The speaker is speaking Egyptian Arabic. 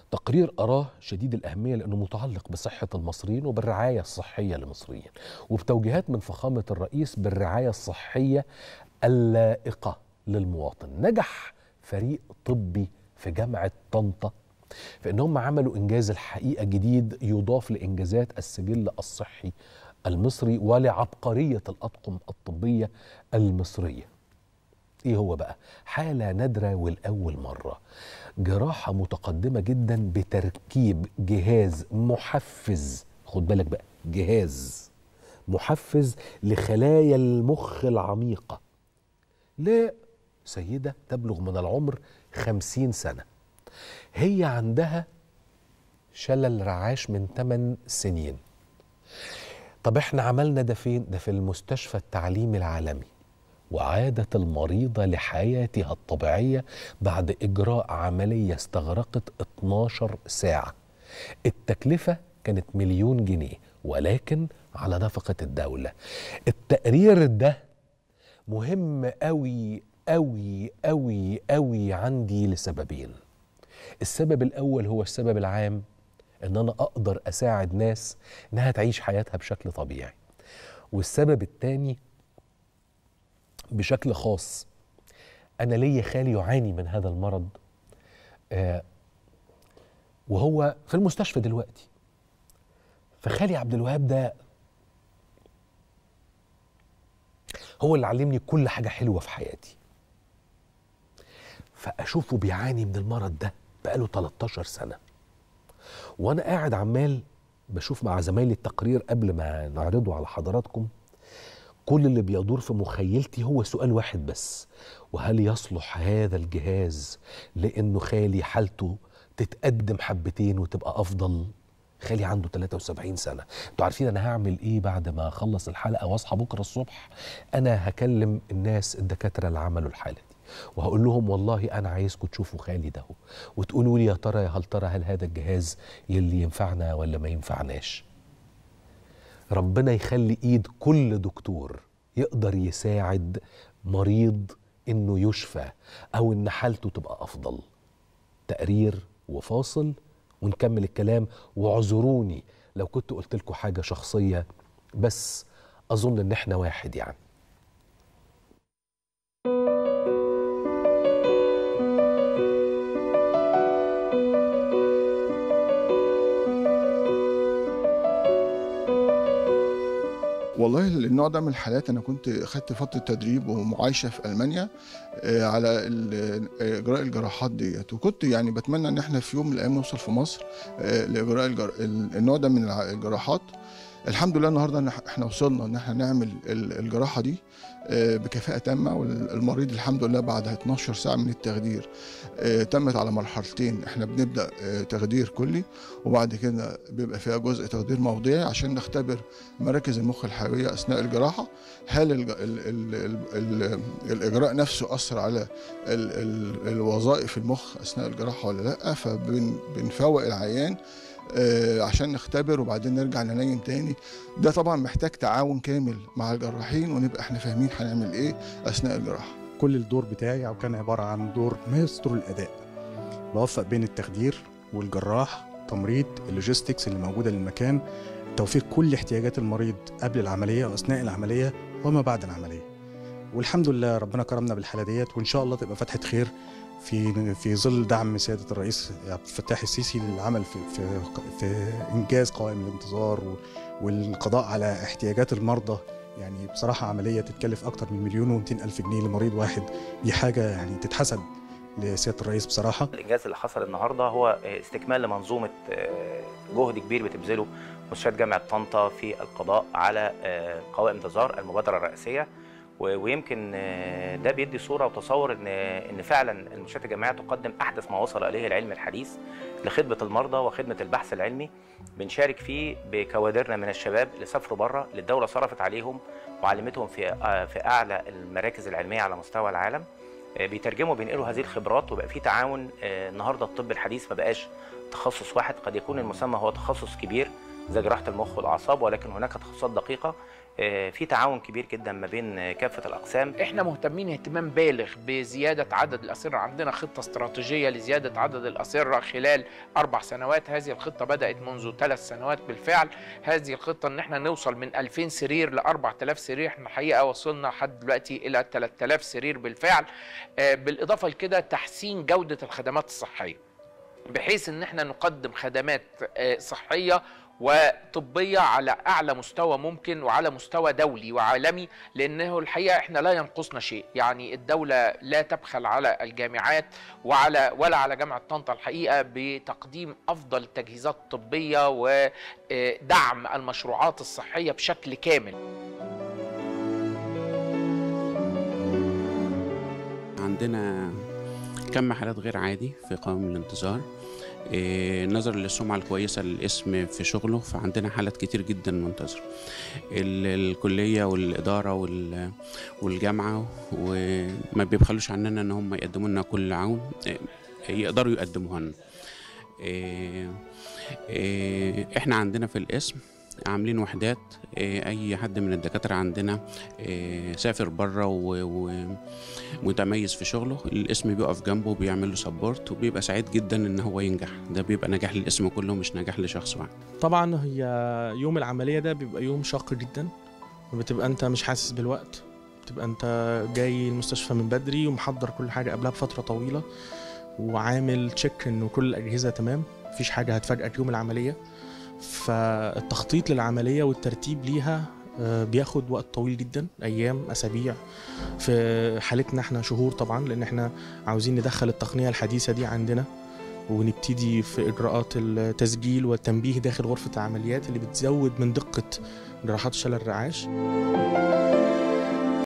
تقرير أراه شديد الأهمية لأنه متعلق بصحة المصريين وبالرعاية الصحية للمصريين وبتوجيهات من فخامة الرئيس بالرعاية الصحية اللائقة للمواطن نجح فريق طبي في جامعة طنطا في ان هم عملوا انجاز الحقيقه جديد يضاف لانجازات السجل الصحي المصري ولعبقريه الاطقم الطبيه المصريه. ايه هو بقى؟ حاله نادره والاول مره. جراحه متقدمه جدا بتركيب جهاز محفز خد بالك بقى جهاز محفز لخلايا المخ العميقه. لسيده تبلغ من العمر خمسين سنه. هي عندها شلل رعاش من 8 سنين طب احنا عملنا ده فين ده في المستشفى التعليمي العالمي وعادت المريضة لحياتها الطبيعية بعد إجراء عملية استغرقت 12 ساعة التكلفة كانت مليون جنيه ولكن على نفقة الدولة التقرير ده مهم قوي قوي قوي قوي عندي لسببين السبب الأول هو السبب العام إن أنا أقدر أساعد ناس إنها تعيش حياتها بشكل طبيعي والسبب الثاني بشكل خاص أنا ليا خالي يعاني من هذا المرض آه وهو في المستشفى دلوقتي فخالي عبد الوهاب ده هو اللي علمني كل حاجة حلوة في حياتي فأشوفه بيعاني من المرض ده بقاله 13 سنة وأنا قاعد عمال بشوف مع زمايلي التقرير قبل ما نعرضه على حضراتكم كل اللي بيدور في مخيلتي هو سؤال واحد بس وهل يصلح هذا الجهاز لأنه خالي حالته تتقدم حبتين وتبقى أفضل خالي عنده 73 سنة انتوا عارفين أنا هعمل إيه بعد ما أخلص الحلقة وأصحى بكرة الصبح أنا هكلم الناس الدكاترة اللي عملوا الحالة دي وهقول لهم والله انا عايزكم تشوفوا خالي ده وتقولوا لي يا ترى هل ترى هل هذا الجهاز يلي ينفعنا ولا ما ينفعناش ربنا يخلي ايد كل دكتور يقدر يساعد مريض انه يشفى او ان حالته تبقى افضل تقرير وفاصل ونكمل الكلام واعذروني لو كنت قلت لكم حاجه شخصيه بس اظن ان احنا واحد يعني والله النوع ده من الحالات انا كنت خدت فتره تدريب ومعايشه في المانيا على اجراء الجراحات ديت وكنت يعني بتمنى ان احنا في يوم من الايام نوصل في مصر لاجراء الجر... النوع ده من الجراحات الحمد لله النهارده احنا وصلنا ان احنا نعمل الجراحه دي بكفاءه تامه والمريض الحمد لله بعد 12 ساعه من التخدير تمت على مرحلتين احنا بنبدا تخدير كلي وبعد كده بيبقى فيها جزء تخدير موضعي عشان نختبر مراكز المخ الحيويه اثناء الجراحه هل ال ال ال ال ال الاجراء نفسه اثر على ال ال الوظائف المخ اثناء الجراحه ولا لا فبنفوق العيان آه عشان نختبر وبعدين نرجع ننيم تاني ده طبعا محتاج تعاون كامل مع الجراحين ونبقى احنا فاهمين هنعمل ايه اثناء الجراحه كل الدور بتاعي او كان عباره عن دور مايسترو الاداء بوفق بين التخدير والجراح تمريض اللوجيستكس اللي موجوده للمكان توفير كل احتياجات المريض قبل العمليه واثناء العمليه وما بعد العمليه والحمد لله ربنا كرمنا بالحاله ديت وان شاء الله تبقى فتحه خير في في ظل دعم سياده الرئيس عبد الفتاح السيسي للعمل في في في انجاز قوائم الانتظار والقضاء على احتياجات المرضى يعني بصراحه عمليه تتكلف اكتر من مليون و200 الف جنيه لمريض واحد دي حاجه يعني تتحسب لسياده الرئيس بصراحه الانجاز اللي حصل النهارده هو استكمال لمنظومه جهد كبير بتبذله مستشفيات جامعه طنطا في القضاء على قوائم انتظار المبادره الرئاسيه ويمكن ده بيدي صوره وتصور ان ان فعلا المستشفيات الجامعيه تقدم احدث ما وصل اليه العلم الحديث لخدمه المرضى وخدمه البحث العلمي بنشارك فيه بكوادرنا من الشباب اللي سافروا بره اللي الدوله صرفت عليهم وعلمتهم في في اعلى المراكز العلميه على مستوى العالم بيترجموا بينقلوا هذه الخبرات وبقى في تعاون النهارده الطب الحديث ما بقاش تخصص واحد قد يكون المسمى هو تخصص كبير زي جراحه المخ والاعصاب ولكن هناك تخصصات دقيقه آه، في تعاون كبير جدا ما بين آه، كافه الاقسام احنا مهتمين اهتمام بالغ بزياده عدد الاسره عندنا خطه استراتيجيه لزياده عدد الاسره خلال اربع سنوات هذه الخطه بدات منذ ثلاث سنوات بالفعل هذه الخطه ان احنا نوصل من 2000 سرير ل 4000 سرير احنا الحقيقه وصلنا لحد دلوقتي الى 3000 سرير بالفعل آه، بالاضافه لكده تحسين جوده الخدمات الصحيه بحيث ان احنا نقدم خدمات آه، صحيه وطبيه على اعلى مستوى ممكن وعلى مستوى دولي وعالمي لانه الحقيقه احنا لا ينقصنا شيء يعني الدوله لا تبخل على الجامعات وعلى ولا على جامعه طنطا الحقيقه بتقديم افضل التجهيزات الطبيه ودعم المشروعات الصحيه بشكل كامل عندنا كم حالات غير عادي في قوائم الانتظار إيه، نظرا للسمعة الكويسة للاسم في شغله فعندنا حالات كتير جدا منتظرة ال- الكلية والإدارة وال- والجامعة وما بيبخلوش عننا إن هم يقدموا لنا كل عون إيه، يقدروا يقدموها لنا إيه، إيه، احنا عندنا في الاسم عاملين وحدات إيه، اي حد من الدكاتره عندنا إيه، سافر بره ومتميز في شغله الاسم بيقف جنبه وبيعمل له سبورت وبيبقى سعيد جدا ان هو ينجح ده بيبقى نجاح للاسم كله مش نجاح لشخص واحد طبعا هي يوم العملية ده بيبقى يوم شاق جدا بتبقى انت مش حاسس بالوقت بتبقى انت جاي المستشفى من بدري ومحضر كل حاجة قبلها بفترة طويلة وعامل تشيك انه كل الأجهزة تمام مفيش حاجة هتفاجئك يوم العملية فالتخطيط للعملية والترتيب ليها آه، بياخد وقت طويل جدا ايام اسابيع في حالتنا احنا شهور طبعا لان احنا عاوزين ندخل التقنيه الحديثه دي عندنا ونبتدي في اجراءات التسجيل والتنبيه داخل غرفه العمليات اللي بتزود من دقه جراحات شلل الرعاش